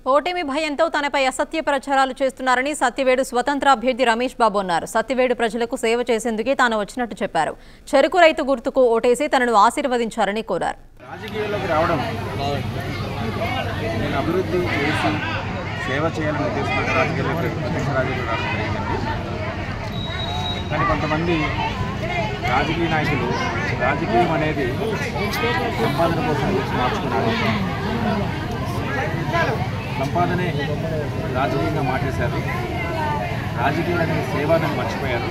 ఓటమి భయంతో తనపై అసత్య ప్రచారాలు చేస్తున్నారని సత్యవేడు స్వతంత్ర అభ్యర్థి రమేష్ బాబు అన్నారు సత్యవేడు ప్రజలకు సేవ చేసేందుకే తాను వచ్చినట్టు చెప్పారు చెరుకు రైతు గుర్తుకు ఓటేసి తనను ఆశీర్వదించారని కోరారు రాజకీయాల్లోకి రావడం నేను అభివృద్ధి చేసి సేవ చేయాలని ఉద్దేశంతో రాజకీయాల్లోకి ప్రత్యక్ష రాజకీయాలు రావడం జరిగిందండి కానీ కొంతమంది రాజకీయ నాయకులు రాజకీయం అనేది సంపాదన కోసం మార్చుకున్నారు సంపాదనే రాజకీయంగా మార్చేశారు రాజకీయం అనేది సేవాదని మర్చిపోయారు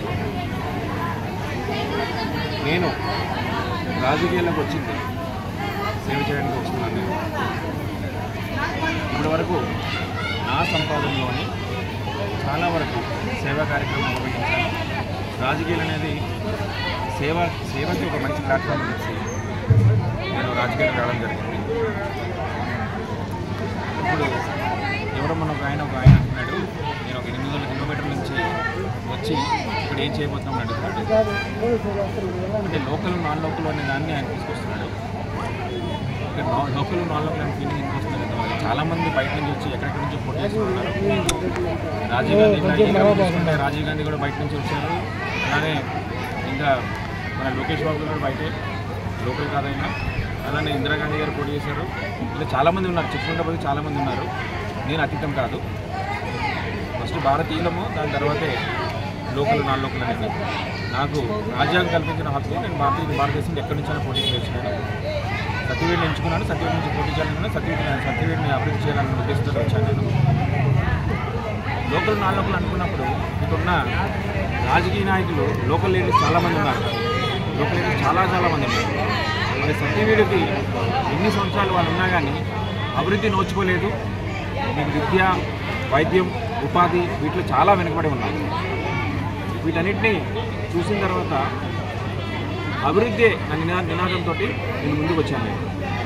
నేను రాజకీయాల్లోకి వచ్చింది సేవ చేయడానికి వస్తున్నాను నేను ఇప్పటి వరకు నా సంపాదనలోని చాలా వరకు సేవా కార్యక్రమం నిర్వహించాను రాజకీయాలు అనేది సేవ సేవకి ఒక మంచి ప్లాట్ఫామ్ ఇచ్చి నేను రాజకీయాలకు రావడం జరిగింది ఇప్పుడు ఎవరో మన ఒక ఆయన ఒక ఆయన అంటున్నాడు నేను ఒక ఎనిమిది వందల కిలోమీటర్ల నుంచి వచ్చి ఇక్కడ ఏం చేయబోతున్నాం అడుగుతున్నాడు అంటే లోకల్ నాన్ లోకల్ అనే దాన్ని ఆయన తీసుకొస్తున్నాడు ఇక్కడ నా- లోకల్ నాన్ లోకల్ అనే ఫీలింగ్ ఎందుకు వస్తుంది కదా మరి చాలా మంది బయట నుంచి వచ్చి ఎక్కడెక్కడి నుంచి పోటీ చేస్తున్నారు రాజీవ్ గాంధీ ఇక్కడ ఈ గ్రామం చూసుకుంటే రాజీవ్ గాంధీ కూడా బయట నుంచి వచ్చారు అలానే ఇంకా మన లోకేష్ బాబు గారు కూడా బయటే లోకల్ కాదైనా అలానే ఇందిరాగాంధీ గారు పోటీ చేశారు ఇలా చాలామంది ఉన్నారు చెప్పుకుంటే పోతే చాలామంది ఉన్నారు నేను అతీతం కాదు ఫస్ట్ భారతీయులము దాని తర్వాతే లోకల్ నాన్ లోకల్ అనేది నాకు రాజ్యాంగం కల్పించిన హక్కు నేను భారతీయ భారతదేశంలో ఎక్కడి నుంచైనా పోటీ చేస్తున్నాను సత్యవేడిని ఎంచుకున్నాను సత్యవేడి నుంచి పోటీ చేయాలనుకున్నా సత్యవేడిని సత్యవేడిని అభివృద్ధి చేయాలన్న ఉద్దేశంతో వచ్చాను నేను లోకల్ నాన్ లోకల్ అనుకున్నప్పుడు ఇక్కడున్న రాజకీయ నాయకులు లోకల్ లీడర్స్ చాలామంది ఉన్నారు లోకల్ లీడర్స్ చాలా చాలా మంది ఉన్నారు మరి సత్యవేడికి ఎన్ని సంవత్సరాలు వాళ్ళు ఉన్నా కానీ అభివృద్ధి నోచుకోలేదు మీకు విద్య వైద్యం ఉపాధి వీటిలో చాలా వెనుకబడి ఉన్నారు వీటన్నిటిని చూసిన తర్వాత అభివృద్ధి నా నినా నినాదంతో నేను ముందుకు వచ్చాను నేను